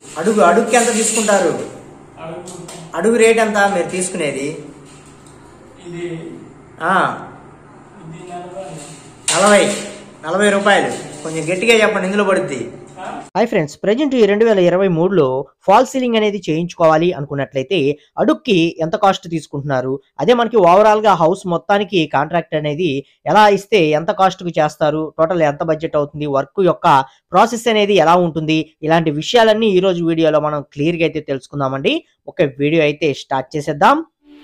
అడుగు అడుగుకి ఎంత తీసుకుంటారు అడుగు అడుగు రేట్ ఎంత మీరు తీసుకునేది ఇది ఆ, ఇది నలభై నలభై నలభై రూపాయలు కొంచెం గట్టిగా చెప్పండి ఇందులో పడుద్ది ఆ? హాయ్ ఫ్రెండ్స్ ప్రజెంట్ ఈ రెండు వేల ఇరవై మూడులో ఫాల్ సీలింగ్ అనేది చేయించుకోవాలి అనుకున్నట్లయితే అడుక్కి ఎంత కాస్ట్ తీసుకుంటున్నారు అదే మనకి ఓవరాల్ గా హౌస్ మొత్తానికి కాంట్రాక్ట్ అనేది ఎలా ఇస్తే ఎంత కాస్ట్ కు చేస్తారు టోటల్ ఎంత బడ్జెట్ అవుతుంది వర్క్ యొక్క ప్రాసెస్ అనేది ఎలా ఉంటుంది ఇలాంటి విషయాలన్నీ ఈ రోజు వీడియోలో మనం క్లియర్ గా అయితే తెలుసుకుందామండి ఒక వీడియో అయితే స్టార్ట్ చేసేద్దాం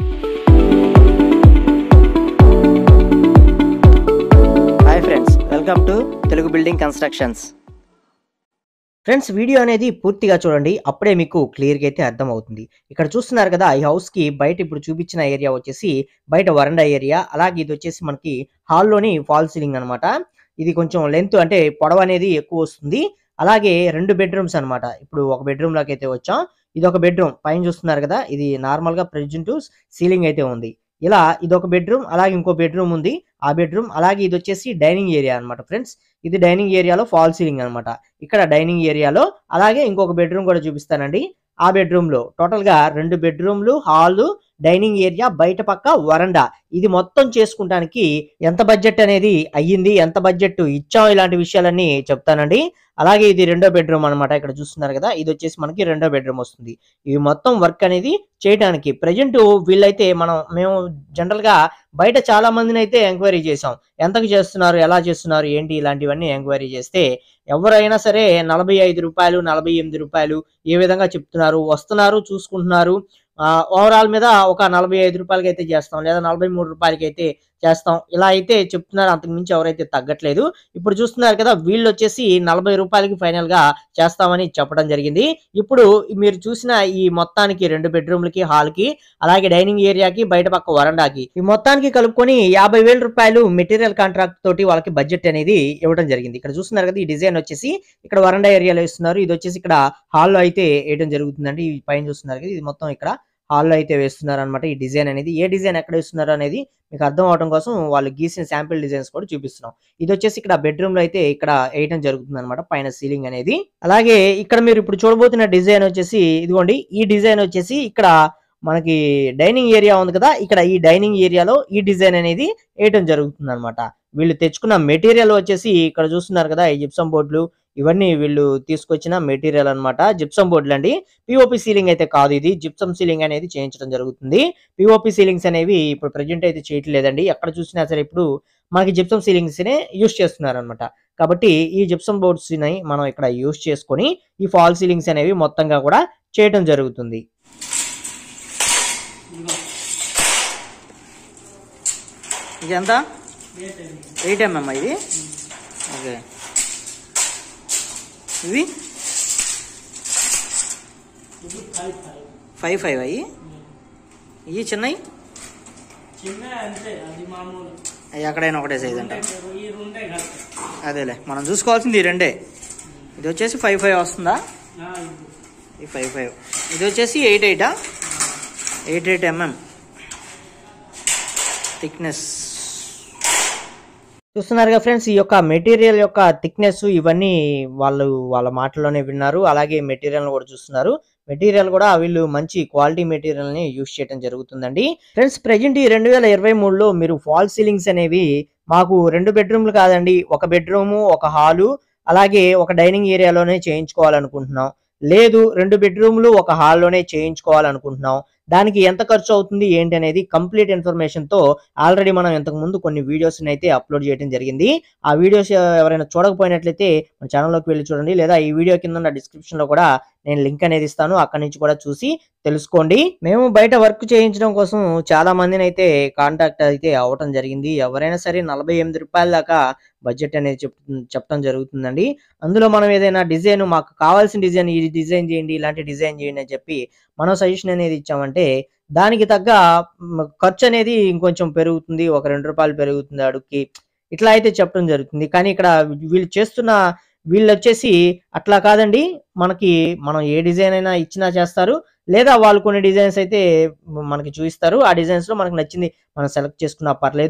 hi friends welcome to Telugu building constructions friends video అనేది పూర్తిగా చూడండి అప్పుడే మీకు క్లియర్గా అయితే అర్థమవుతుంది ఇక్కడ చూస్తున్నారు కదా ఈ హౌస్ కి బయట ఇప్పుడు చూపించిన ఏరియా వచ్చేసి బయట వరండా ఏరియా అలాగే ఇది వచ్చేసి మనకి హాల్లోని ఫాల్ సీలింగ్ అన్నమాట ఇది కొంచెం లెంత్ అంటే పొడవు అనేది ఎక్కువ వస్తుంది అలాగే రెండు బెడ్రూమ్స్ అన్నమాట ఇప్పుడు ఒక బెడ్రూమ్ లోకి అయితే వచ్చాం ఇది ఒక బెడ్రూమ్ పైన చూస్తున్నారు కదా ఇది నార్మల్ గా ప్రెజెంట్ సీలింగ్ అయితే ఉంది ఇలా ఇది ఒక బెడ్రూమ్ అలాగే ఇంకో బెడ్రూమ్ ఉంది ఆ బెడ్రూమ్ అలాగే ఇది వచ్చేసి డైనింగ్ ఏరియా అన్నమాట ఫ్రెండ్స్ ఇది డైనింగ్ ఏరియాలో ఫాల్ సీలింగ్ అన్నమాట ఇక్కడ డైనింగ్ ఏరియాలో అలాగే ఇంకొక బెడ్రూమ్ కూడా చూపిస్తానండి ఆ బెడ్రూమ్ లో టోటల్ గా రెండు బెడ్రూమ్లు హాల్ డైనింగ్ ఏరియా బయట పక్క వరండా ఇది మొత్తం చేసుకుంటానికి ఎంత బడ్జెట్ అనేది అయ్యింది ఎంత బడ్జెట్ ఇచ్చాం ఇలాంటి విషయాలన్నీ చెప్తానండి అలాగే ఇది రెండో బెడ్రూమ్ అన్నమాట ఇక్కడ చూస్తున్నారు కదా ఇది వచ్చేసి మనకి రెండో బెడ్రూమ్ వస్తుంది ఇవి మొత్తం వర్క్ అనేది చేయడానికి ప్రజెంట్ వీళ్ళైతే మనం మేము జనరల్ గా బయట చాలా మందిని అయితే ఎంక్వైరీ చేసాం ఎంతకు చేస్తున్నారు ఎలా చేస్తున్నారు ఏంటి ఇలాంటివన్నీ ఎంక్వైరీ చేస్తే ఎవరైనా సరే నలభై ఐదు రూపాయలు నలభై ఎనిమిది రూపాయలు ఏ విధంగా చెప్తున్నారు వస్తున్నారు చూసుకుంటున్నారు ఓవరాల్ మీద ఒక నలభై ఐదు రూపాయలకి అయితే చేస్తాం లేదా నలభై మూడు రూపాయలకి అయితే చేస్తాం ఇలా అయితే చెప్తున్నారు అంతకు మించి ఎవరైతే తగ్గట్లేదు ఇప్పుడు చూస్తున్నారు కదా వీళ్ళు వచ్చేసి నలభై రూపాయలకి ఫైనల్ గా చేస్తామని చెప్పడం జరిగింది ఇప్పుడు మీరు చూసిన ఈ మొత్తానికి రెండు బెడ్రూమ్లకి హాల్ కి అలాగే డైనింగ్ ఏరియాకి బయట పక్క వరండాకి ఈ మొత్తానికి కలుపుకొని యాభై వేల రూపాయలు మెటీరియల్ కాంట్రాక్ట్ తోటి వాళ్ళకి బడ్జెట్ అనేది ఇవ్వడం జరిగింది ఇక్కడ చూస్తున్నారు కదా ఈ డిజైన్ వచ్చేసి ఇక్కడ వరండా ఏరియాలో ఇస్తున్నారు ఇది వచ్చేసి ఇక్కడ హాల్లో అయితే వేయడం జరుగుతుందండి ఈ పైన చూస్తున్నారు కదా ఇది మొత్తం ఇక్కడ హాల్లో అయితే వేస్తున్నారు అనమాట ఈ డిజైన్ అనేది ఏ డిజైన్ ఎక్కడ వేస్తున్నారు అనేది మీకు అర్థం అవడం కోసం వాళ్ళు గీసిన శాంపిల్ డిజైన్స్ కూడా చూపిస్తున్నాం ఇది వచ్చేసి ఇక్కడ బెడ్రూమ్ లో అయితే ఇక్కడ వేయడం జరుగుతుంది అనమాట పైన సీలింగ్ అనేది అలాగే ఇక్కడ మీరు ఇప్పుడు చూడబోతున్న డిజైన్ వచ్చేసి ఇదిగోండి ఈ డిజైన్ వచ్చేసి ఇక్కడ మనకి డైనింగ్ ఏరియా ఉంది కదా ఇక్కడ ఈ డైనింగ్ ఏరియాలో ఈ డిజైన్ అనేది వేయటం జరుగుతుంది అనమాట వీళ్ళు తెచ్చుకున్న మెటీరియల్ వచ్చేసి ఇక్కడ చూస్తున్నారు కదా ఈ జిప్సం బోర్డులు ఇవన్నీ వీళ్ళు తీసుకొచ్చిన మెటీరియల్ అన్నమాట జిప్సం బోర్డులు అండి పిఓపి సీలింగ్ అయితే కాదు ఇది జిప్సం సీలింగ్ అనేది చేయించడం జరుగుతుంది పిఓపి సీలింగ్స్ అనేవి ఇప్పుడు ప్రజెంట్ అయితే చేయట్లేదండి ఎక్కడ చూసినా సరే ఇప్పుడు మనకి జిప్సం సీలింగ్స్ నే యూస్ చేస్తున్నారు అనమాట కాబట్టి ఈ జిప్సం బోర్డ్స్ ని మనం ఇక్కడ యూస్ చేసుకొని ఈ ఫాల్ సీలింగ్స్ అనేవి మొత్తంగా కూడా చేయటం జరుగుతుంది ఇదిగో ఇది ఎంత రేట్ ఇది. ఎయిట్ ఎంఎం ఇది ఓకే ఇవి ఇది ఫైవ్ ఫైవ్ ఫైవ్ ఫైవ్ అయ్యి ఇవి చిన్నవి చిన్న అంతే అది మామూలు అవి ఎక్కడైనా ఒకటే సైజ్ అంట ఈ రెండే కరెక్ట్ అదేలే మనం చూసుకోవాల్సింది ఈ రెండే ఇది వచ్చేసి ఫైవ్ ఫైవ్ వస్తుందా ఆ, ఇది. ఈ ఫైవ్ ఫైవ్ ఇది వచ్చేసి ఎయిట్ ఎయిటా ఎయిట్ ఎయిట్ ఎంఎం థిక్నెస్ చూస్తున్నారుగా ఫ్రెండ్స్ ఈ యొక్క మెటీరియల్ యొక్క థిక్నెస్ ఇవన్నీ వాళ్ళు వాళ్ళ మాటల్లోనే విన్నారు అలాగే మెటీరియల్ కూడా చూస్తున్నారు మెటీరియల్ కూడా వీళ్ళు మంచి క్వాలిటీ మెటీరియల్ ని యూస్ చేయడం జరుగుతుందండి ఫ్రెండ్స్ ప్రెజెంట్ ఈ రెండు వేల ఇరవై మూడులో మీరు ఫాల్ సీలింగ్స్ అనేవి మాకు రెండు బెడ్రూమ్లు కాదండి ఒక బెడ్రూము ఒక హాలు అలాగే ఒక డైనింగ్ ఏరియాలోనే చేయించుకోవాలనుకుంటున్నాం లేదు రెండు బెడ్రూమ్లు ఒక హాల్లోనే చేయించుకోవాలనుకుంటున్నాం దానికి ఎంత ఖర్చు అవుతుంది ఏంటి అనేది కంప్లీట్ ఇన్ఫర్మేషన్ తో ఆల్రెడీ మనం ఇంతకు ముందు కొన్ని వీడియోస్ అయితే అప్లోడ్ చేయడం జరిగింది ఆ వీడియోస్ ఎవరైనా చూడకపోయినట్లయితే మన ఛానల్లోకి వెళ్ళి చూడండి లేదా ఈ వీడియో కింద ఉన్న డిస్క్రిప్షన్ లో కూడా నేను లింక్ అనేది ఇస్తాను అక్కడి నుంచి కూడా చూసి తెలుసుకోండి మేము బయట వర్క్ చేయించడం కోసం చాలా మందిని అయితే కాంటాక్ట్ అయితే అవ్వటం జరిగింది ఎవరైనా సరే నలభై ఎనిమిది రూపాయల దాకా బడ్జెట్ అనేది చెప్ చెప్పడం జరుగుతుందండి అందులో మనం ఏదైనా డిజైన్ మాకు కావాల్సిన డిజైన్ ఈ డిజైన్ చేయండి ఇలాంటి డిజైన్ చేయండి అని చెప్పి మనం సజెషన్ అనేది ఇచ్చామంటే దానికి తగ్గ మ్, ఖర్చు అనేది ఇంకొంచెం పెరుగుతుంది ఒక రెండు రూపాయలు పెరుగుతుంది అడుగుకి ఇట్లా అయితే చెప్పడం జరుగుతుంది కానీ ఇక్కడ వీళ్ళు చేస్తున్న వీళ్ళు వచ్చేసి అట్లా కాదండి మనకి మనం ఏ డిజైన్ అయినా ఇచ్చినా చేస్తారు లేదా వాళ్ళు కొన్ని డిజైన్స్ అయితే మనకి చూపిస్తారు ఆ డిజైన్స్ లో మనకు నచ్చింది మనం సెలెక్ట్ చేసుకున్నా పర్లేదు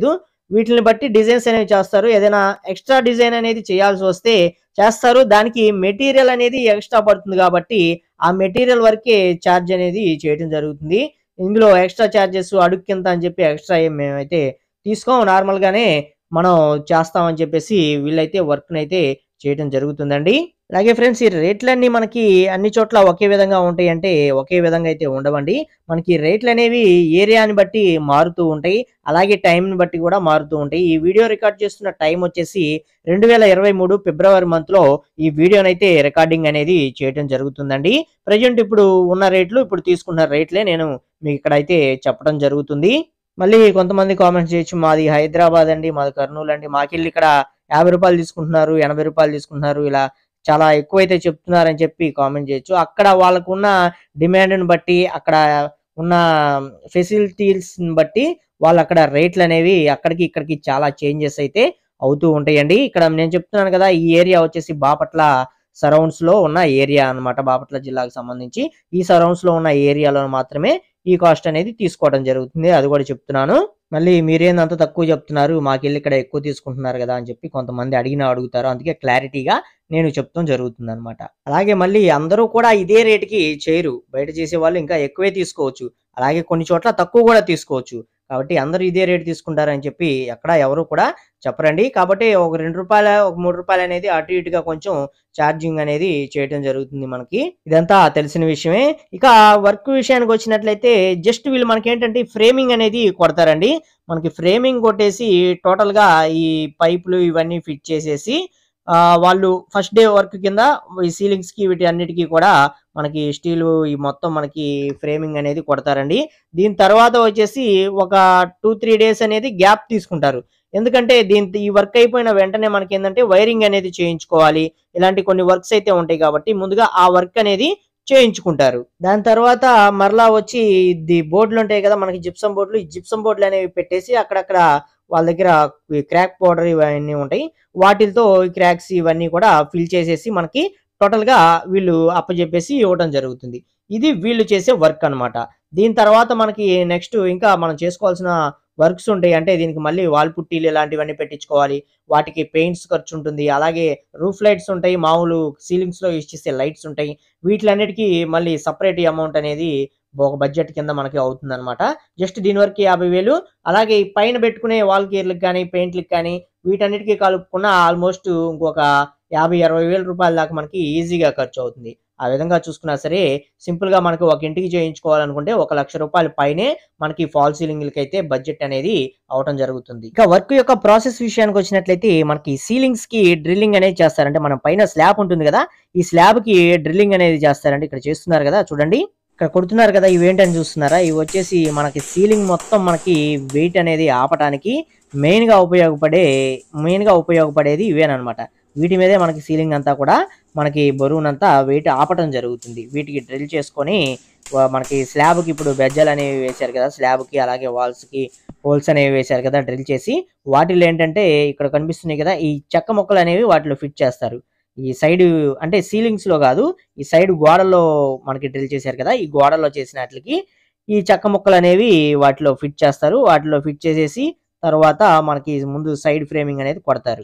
వీటిని బట్టి డిజైన్స్ అనేవి చేస్తారు ఏదైనా ఎక్స్ట్రా డిజైన్ అనేది చేయాల్సి వస్తే చేస్తారు దానికి మెటీరియల్ అనేది ఎక్స్ట్రా పడుతుంది కాబట్టి ఆ మెటీరియల్ వరకే ఛార్జ్ అనేది చేయడం జరుగుతుంది ఇందులో ఎక్స్ట్రా ఛార్జెస్ అడుగు కింద అని చెప్పి ఎక్స్ట్రా ఏం మేమైతే తీసుకోం నార్మల్ గానే మనం చేస్తామని చెప్పేసి వీళ్ళైతే వర్క్ అయితే చేయడం జరుగుతుందండి అలాగే ఫ్రెండ్స్ ఈ రేట్లన్నీ మనకి అన్ని చోట్ల ఒకే విధంగా ఉంటాయి అంటే ఒకే విధంగా అయితే ఉండవండి మనకి రేట్లు అనేవి ఏరియాని బట్టి మారుతూ ఉంటాయి అలాగే టైంని బట్టి కూడా మారుతూ ఉంటాయి ఈ వీడియో రికార్డ్ చేస్తున్న టైం వచ్చేసి రెండు వేల ఇరవై మూడు ఫిబ్రవరి మంత్ లో ఈ వీడియోనైతే రికార్డింగ్ అనేది చేయడం జరుగుతుందండి ప్రజెంట్ ఇప్పుడు ఉన్న రేట్లు ఇప్పుడు తీసుకున్న రేట్లే నేను మీకు ఇక్కడ అయితే చెప్పడం జరుగుతుంది మళ్ళీ కొంతమంది కామెంట్స్ చేయొచ్చు మాది హైదరాబాద్ అండి మాది కర్నూలు అండి మాకెళ్ళి ఇక్కడ యాభై రూపాయలు తీసుకుంటున్నారు ఎనభై రూపాయలు తీసుకుంటున్నారు ఇలా చాలా ఎక్కువైతే చెప్తున్నారని చెప్పి కామెంట్ చేయొచ్చు అక్కడ వాళ్ళకు ఉన్న డిమాండ్ని బట్టి అక్కడ ఉన్న ఫెసిలిటీస్ బట్టి వాళ్ళు అక్కడ రేట్లు అనేవి అక్కడికి ఇక్కడికి చాలా చేంజెస్ అయితే అవుతూ ఉంటాయండి ఇక్కడ నేను చెప్తున్నాను కదా ఈ ఏరియా వచ్చేసి బాపట్ల సరౌండ్స్ లో ఉన్న ఏరియా అన్నమాట బాపట్ల జిల్లాకు సంబంధించి ఈ సరౌండ్స్ లో ఉన్న ఏరియాలో మాత్రమే ఈ కాస్ట్ అనేది తీసుకోవడం జరుగుతుంది అది కూడా చెప్తున్నాను మళ్ళీ మీరేందంత తక్కువ చెప్తున్నారు మాకెళ్ళి ఇక్కడ ఎక్కువ తీసుకుంటున్నారు కదా అని చెప్పి కొంతమంది అడిగినా అడుగుతారు అందుకే క్లారిటీగా నేను చెప్తాం జరుగుతుంది అనమాట అలాగే మళ్ళీ అందరూ కూడా ఇదే రేటుకి చేయరు బయట చేసే వాళ్ళు ఇంకా ఎక్కువే తీసుకోవచ్చు అలాగే కొన్ని చోట్ల తక్కువ కూడా తీసుకోవచ్చు కాబట్టి అందరూ ఇదే రేటు తీసుకుంటారని చెప్పి ఎక్కడ ఎవరు కూడా చెప్పరండి కాబట్టి ఒక రెండు రూపాయల ఒక మూడు రూపాయలు అనేది అటు ఇటుగా కొంచెం ఛార్జింగ్ అనేది చేయడం జరుగుతుంది మనకి ఇదంతా తెలిసిన విషయమే ఇక వర్క్ విషయానికి వచ్చినట్లయితే జస్ట్ వీళ్ళు మనకి ఏంటంటే ఫ్రేమింగ్ అనేది కొడతారండి మనకి ఫ్రేమింగ్ కొట్టేసి టోటల్ గా ఈ పైపులు ఇవన్నీ ఫిట్ చేసేసి ఆ, వాళ్ళు ఫస్ట్ డే వర్క్ కింద ఈ సీలింగ్స్ కి వీటి అన్నిటికీ కూడా మనకి స్టీల్ ఈ మొత్తం మనకి ఫ్రేమింగ్ అనేది కొడతారండి దీని తర్వాత వచ్చేసి ఒక టూ త్రీ డేస్ అనేది గ్యాప్ తీసుకుంటారు ఎందుకంటే దీని ఈ వర్క్ అయిపోయిన వెంటనే మనకి ఏంటంటే వైరింగ్ అనేది చేయించుకోవాలి ఇలాంటి కొన్ని వర్క్స్ అయితే ఉంటాయి కాబట్టి ముందుగా ఆ వర్క్ అనేది చేయించుకుంటారు దాని తర్వాత మరలా వచ్చి ఇది బోర్డులు ఉంటాయి కదా మనకి జిప్సం బోర్డులు ఈ జిప్సం బోర్డులు అనేవి పెట్టేసి అక్కడక్కడ వాళ్ళ దగ్గర క్రాక్ పౌడర్ ఇవన్నీ ఉంటాయి వాటితో క్రాక్స్ ఇవన్నీ కూడా ఫిల్ చేసేసి మనకి టోటల్ గా వీళ్ళు అప్పచెప్పేసి ఇవ్వడం జరుగుతుంది ఇది వీళ్ళు చేసే వర్క్ అన్నమాట దీని తర్వాత మనకి నెక్స్ట్ ఇంకా మనం చేసుకోవాల్సిన వర్క్స్ ఉంటాయి అంటే దీనికి మళ్ళీ వాల్ పుట్టీలు ఇలాంటివన్నీ పెట్టించుకోవాలి వాటికి పెయింట్స్ ఖర్చు ఉంటుంది అలాగే రూఫ్ లైట్స్ ఉంటాయి మామూలు సీలింగ్స్ లో యూజ్ చేసే లైట్స్ ఉంటాయి వీటిలన్నిటికీ మళ్ళీ సపరేట్ అమౌంట్ అనేది ఒక బడ్జెట్ కింద మనకి అవుతుంది అనమాట జస్ట్ దీని వరకు యాభై వేలు అలాగే ఈ పైన పెట్టుకునే వాల్ గేర్లకు కానీ పెయింట్లకు కానీ వీటన్నిటికీ కలుపుకున్న ఆల్మోస్ట్ ఇంకొక యాభై అరవై వేల రూపాయల దాకా మనకి ఈజీగా ఖర్చు అవుతుంది ఆ విధంగా చూసుకున్నా సరే సింపుల్ గా మనకి ఒక ఇంటికి చేయించుకోవాలనుకుంటే ఒక లక్ష రూపాయల పైనే మనకి ఫాల్ సీలింగ్లకి అయితే బడ్జెట్ అనేది అవటం జరుగుతుంది ఇక వర్క్ యొక్క ప్రాసెస్ విషయానికి వచ్చినట్లయితే మనకి సీలింగ్స్ కి డ్రిల్లింగ్ అనేది చేస్తారంటే మన పైన స్లాబ్ ఉంటుంది కదా ఈ స్లాబ్ కి డ్రిల్లింగ్ అనేది చేస్తారంటే ఇక్కడ చేస్తున్నారు కదా చూడండి ఇక్కడ కొడుతున్నారు కదా ఇవి ఏంటని చూస్తున్నారా ఇవి వచ్చేసి మనకి సీలింగ్ మొత్తం మనకి వెయిట్ అనేది ఆపడానికి మెయిన్ గా ఉపయోగపడే మెయిన్ గా ఉపయోగపడేది ఇవేనమాట వీటి మీదే మనకి సీలింగ్ అంతా కూడా మనకి బరువునంతా వెయిట్ ఆపటం జరుగుతుంది వీటికి డ్రిల్ చేసుకొని వా- మనకి స్లాబ్ కి ఇప్పుడు బెజ్జలు అనేవి వేశారు కదా స్లాబ్ కి అలాగే వాల్స్ కి హోల్స్ అనేవి వేశారు కదా డ్రిల్ చేసి వాటిలో ఏంటంటే ఇక్కడ కనిపిస్తున్నాయి కదా ఈ చెక్క మొక్కలు అనేవి వాటిలో ఫిట్ చేస్తారు ఈ సైడ్ అంటే సీలింగ్స్ లో కాదు ఈ సైడ్ గోడల్లో మనకి డ్రిల్ చేశారు కదా ఈ గోడల్లో చేసినట్లకి ఈ చెక్క ముక్కలు అనేవి వాటిలో ఫిట్ చేస్తారు వాటిలో ఫిట్ చేసేసి తర్వాత మనకి ముందు సైడ్ ఫ్రేమింగ్ అనేది కొడతారు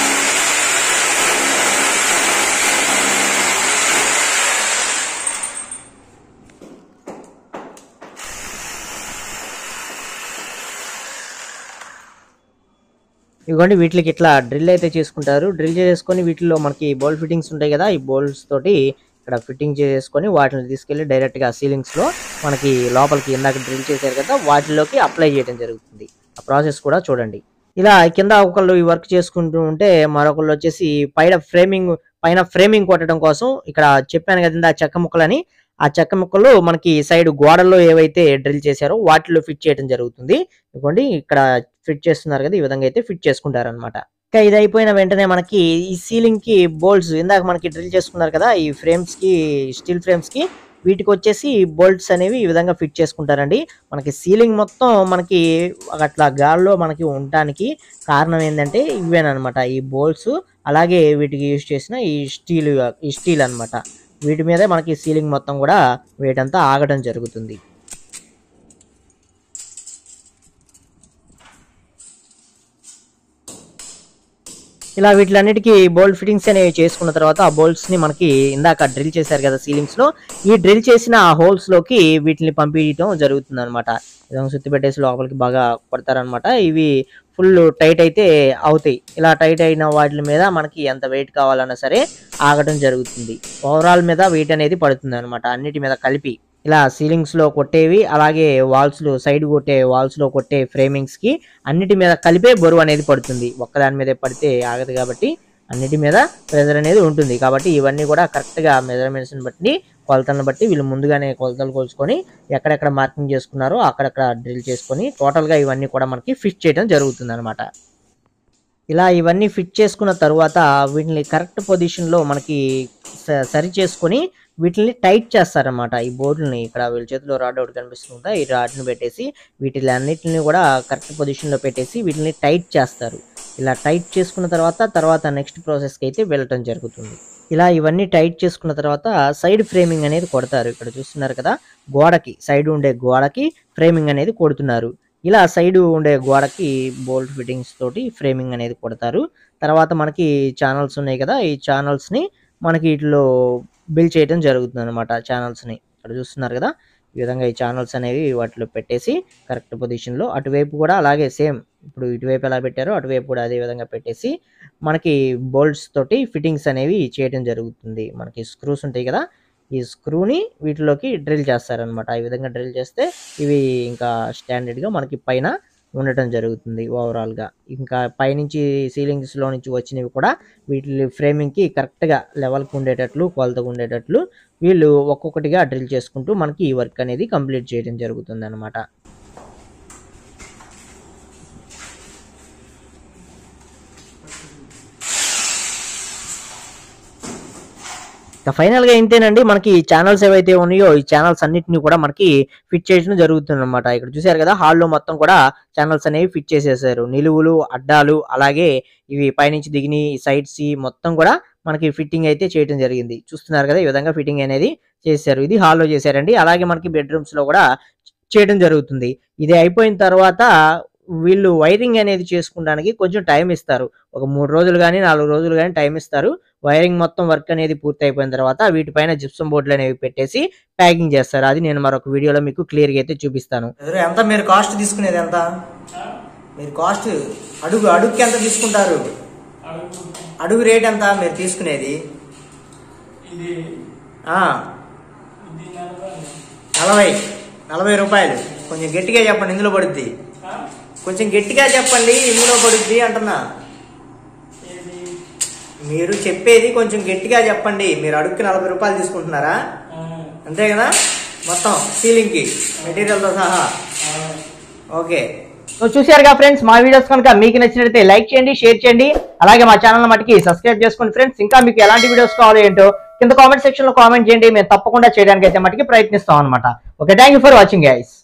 ఇదిగోండి వీటికి ఇట్లా డ్రిల్ అయితే చేసుకుంటారు డ్రిల్ చేసుకొని వీటిలో మనకి బౌల్ ఫిట్టింగ్స్ ఉంటాయి కదా ఈ బౌల్స్ తోటి ఇక్కడ ఫిట్టింగ్ చేసుకొని వాటిని తీసుకెళ్లి డైరెక్ట్ గా సీలింగ్స్ లో మనకి లోపలికి ఇందాక డ్రిల్ చేశారు కదా వాటిలోకి అప్లై చేయడం జరుగుతుంది ఆ ప్రాసెస్ కూడా చూడండి ఇలా కింద ఒకళ్ళు ఈ వర్క్ చేసుకుంటూ ఉంటే మరొకళ్ళు వచ్చేసి పైన ఫ్రేమింగ్ పైన ఫ్రేమింగ్ కొట్టడం కోసం ఇక్కడ చెప్పాను కదా ఇందా చెక్క ముక్కలని ఆ చెక్క ముక్కలు మనకి సైడ్ గోడల్లో ఏవైతే డ్రిల్ చేశారో వాటిలో ఫిట్ చేయడం జరుగుతుంది ఇదిగోండి ఇక్కడ ఫిట్ చేస్తున్నారు కదా ఈ విధంగా అయితే ఫిట్ చేసుకుంటారు అనమాట ఇంకా ఇది అయిపోయిన వెంటనే మనకి ఈ సీలింగ్ కి బోల్ట్స్ ఇందాక మనకి డ్రిల్ చేసుకున్నారు కదా ఈ ఫ్రేమ్స్ కి స్టీల్ ఫ్రేమ్స్ కి వీటికి వచ్చేసి బోల్ట్స్ అనేవి ఈ విధంగా ఫిట్ చేసుకుంటారండి మనకి సీలింగ్ మొత్తం మనకి అట్లా గాల్లో మనకి ఉండటానికి కారణం ఏంటంటే ఇవేనమాట ఈ బోల్ట్స్ అలాగే వీటికి యూజ్ చేసిన ఈ స్టీల్ ఈ స్టీల్ అన్నమాట వీటి మీదే మనకి సీలింగ్ మొత్తం కూడా వేటంతా ఆగడం జరుగుతుంది ఇలా వీటిలన్నిటికీ బోల్ట్ ఫిట్టింగ్స్ అనేవి చేసుకున్న తర్వాత ఆ బోల్ట్స్ ని మనకి ఇందాక డ్రిల్ చేశారు కదా సీలింగ్స్ లో ఈ డ్రిల్ చేసిన ఆ హోల్స్ లోకి వీటిని పంపించడం జరుగుతుంది అనమాట విధంగా సుత్తి పెట్టేసి లోపలికి బాగా కొడతారనమాట ఇవి ఫుల్ టైట్ అయితే అవుతాయి ఇలా టైట్ అయిన వాటి మీద మనకి ఎంత వెయిట్ కావాలన్నా సరే ఆగటం జరుగుతుంది ఓవరాల్ మీద వెయిట్ అనేది పడుతుంది అనమాట అన్నిటి మీద కలిపి ఇలా సీలింగ్స్ లో కొట్టేవి అలాగే వాల్స్ లో సైడ్ కొట్టే వాల్స్ లో కొట్టే ఫ్రేమింగ్స్ కి అన్నిటి మీద కలిపే బరువు అనేది పడుతుంది ఒక్కదాని మీద పడితే ఆగదు కాబట్టి అన్నిటి మీద ప్రెజర్ అనేది ఉంటుంది కాబట్టి ఇవన్నీ కూడా కరెక్ట్ గా మెజర్మెంట్స్ బట్టి కొలతలను బట్టి వీళ్ళు ముందుగానే కొలతలు కొలుచుకొని ఎక్కడెక్కడ మార్కింగ్ చేసుకున్నారో అక్కడక్కడ డ్రిల్ చేసుకొని టోటల్ గా ఇవన్నీ కూడా మనకి ఫిట్ చేయడం జరుగుతుంది అనమాట ఇలా ఇవన్నీ ఫిట్ చేసుకున్న తర్వాత వీటిని కరెక్ట్ పొజిషన్లో మనకి స- సరి చేసుకొని వీటిని టైట్ చేస్తారన్నమాట ఈ బోర్డుని ఇక్కడ వీళ్ళ చేతిలో రాడ్ ఒకటి కనిపిస్తుందా ఈ రాడ్ని పెట్టేసి వీటిని అన్నిటిని కూడా కరెక్ట్ పొజిషన్లో పెట్టేసి వీటిని టైట్ చేస్తారు ఇలా టైట్ చేసుకున్న తర్వాత తర్వాత నెక్స్ట్ ప్రాసెస్కి అయితే వెళ్ళటం జరుగుతుంది ఇలా ఇవన్నీ టైట్ చేసుకున్న తర్వాత సైడ్ ఫ్రేమింగ్ అనేది కొడతారు ఇక్కడ చూస్తున్నారు కదా గోడకి సైడ్ ఉండే గోడకి ఫ్రేమింగ్ అనేది కొడుతున్నారు ఇలా సైడ్ ఉండే గోడకి బోల్ట్ ఫిట్టింగ్స్ తోటి ఫ్రేమింగ్ అనేది కొడతారు తర్వాత మనకి ఛానల్స్ ఉన్నాయి కదా ఈ ఛానల్స్ ని మనకి వీటిలో బిల్డ్ చేయడం జరుగుతుంది అనమాట ఛానల్స్ ని ఇక్కడ చూస్తున్నారు కదా ఈ విధంగా ఈ ఛానల్స్ అనేవి వాటిలో పెట్టేసి కరెక్ట్ పొజిషన్ లో అటువైపు కూడా అలాగే సేమ్ ఇప్పుడు ఇటువైపు ఎలా పెట్టారో అటువైపు కూడా అదే విధంగా పెట్టేసి మనకి బోల్ట్స్ తోటి ఫిట్టింగ్స్ అనేవి చేయడం జరుగుతుంది మనకి స్క్రూస్ ఉంటాయి కదా ఈ స్క్రూని వీటిలోకి డ్రిల్ చేస్తారనమాట ఈ విధంగా డ్రిల్ చేస్తే ఇవి ఇంకా స్టాండర్డ్ గా మనకి పైన ఉండటం జరుగుతుంది ఓవరాల్ గా ఇంకా పైనుంచి సీలింగ్స్ లో నుంచి వచ్చినవి కూడా వీటి ఫ్రేమింగ్ కి కరెక్ట్ గా లెవెల్ కి ఉండేటట్లు కొలతగా ఉండేటట్లు వీళ్ళు ఒక్కొక్కటిగా డ్రిల్ చేసుకుంటూ మనకి ఈ వర్క్ అనేది కంప్లీట్ చేయడం జరుగుతుంది అనమాట ఇక ఫైనల్ గా ఇంతేనండి మనకి ఈ ఛానల్స్ ఏవైతే ఉన్నాయో ఈ ఛానల్స్ అన్నిటిని కూడా మనకి ఫిట్ చేయడం జరుగుతుంది అనమాట ఇక్కడ చూసారు కదా హాల్లో మొత్తం కూడా ఛానల్స్ అనేవి ఫిట్ చేసేసారు నిలువులు అడ్డాలు అలాగే ఇవి పైనుంచి దిగిన సైడ్స్ మొత్తం కూడా మనకి ఫిట్టింగ్ అయితే చేయడం జరిగింది చూస్తున్నారు కదా ఈ విధంగా ఫిట్టింగ్ అనేది చేశారు ఇది హాల్లో చేశారండి అలాగే మనకి బెడ్రూమ్స్ లో కూడా చేయడం జరుగుతుంది ఇది అయిపోయిన తర్వాత వీళ్ళు వైరింగ్ అనేది చేసుకోవడానికి కొంచెం టైం ఇస్తారు ఒక మూడు రోజులు కానీ నాలుగు రోజులు కానీ టైం ఇస్తారు వైరింగ్ మొత్తం వర్క్ అనేది పూర్తి అయిపోయిన తర్వాత వీటిపైన జిప్సం బోర్డులు అనేవి పెట్టేసి ప్యాకింగ్ చేస్తారు అది నేను మరొక వీడియోలో మీకు క్లియర్ గా అయితే చూపిస్తాను ఎంత మీరు కాస్ట్ తీసుకునేది ఎంత మీరు కాస్ట్ అడుగు అడుగుకి ఎంత తీసుకుంటారు అడుగు అడుగు రేట్ ఎంత మీరు తీసుకునేది ఇది ఆ, ఇది నలభై నలభై నలభై రూపాయలు కొంచెం గట్టిగా చెప్పండి ఇందులో పడుద్ది ఆ? కొంచెం గట్టిగా చెప్పండి ఇందులో పడుద్ది అంటున్నా ఏది మీరు చెప్పేది కొంచెం గట్టిగా చెప్పండి మీరు అడుగుకి నలభై రూపాయలు తీసుకుంటున్నారా ఆ, అంతే కదా మొత్తం సీలింగ్ కి మెటీరియల్ తో సహా ఆ. ఓకే సో చూసారుగా ఫ్రెండ్స్ మా వీడియోస్ కనుక మీకు నచ్చినట్లయితే లైక్ చేయండి షేర్ చేయండి అలాగే మా ఛానల్ మటుకి సబ్స్క్రైబ్ చేసుకోండి ఫ్రెండ్స్ ఇంకా మీకు ఎలాంటి వీడియోస్ కావాలో ఏంటో కింద కామెంట్ సెక్షన్ లో కామెంట్ చేయండి మేము తప్పకుండా చేయడానికి అయితే మటుకి ప్రయత్నిస్తాం అనమాట okay thank you for watching guys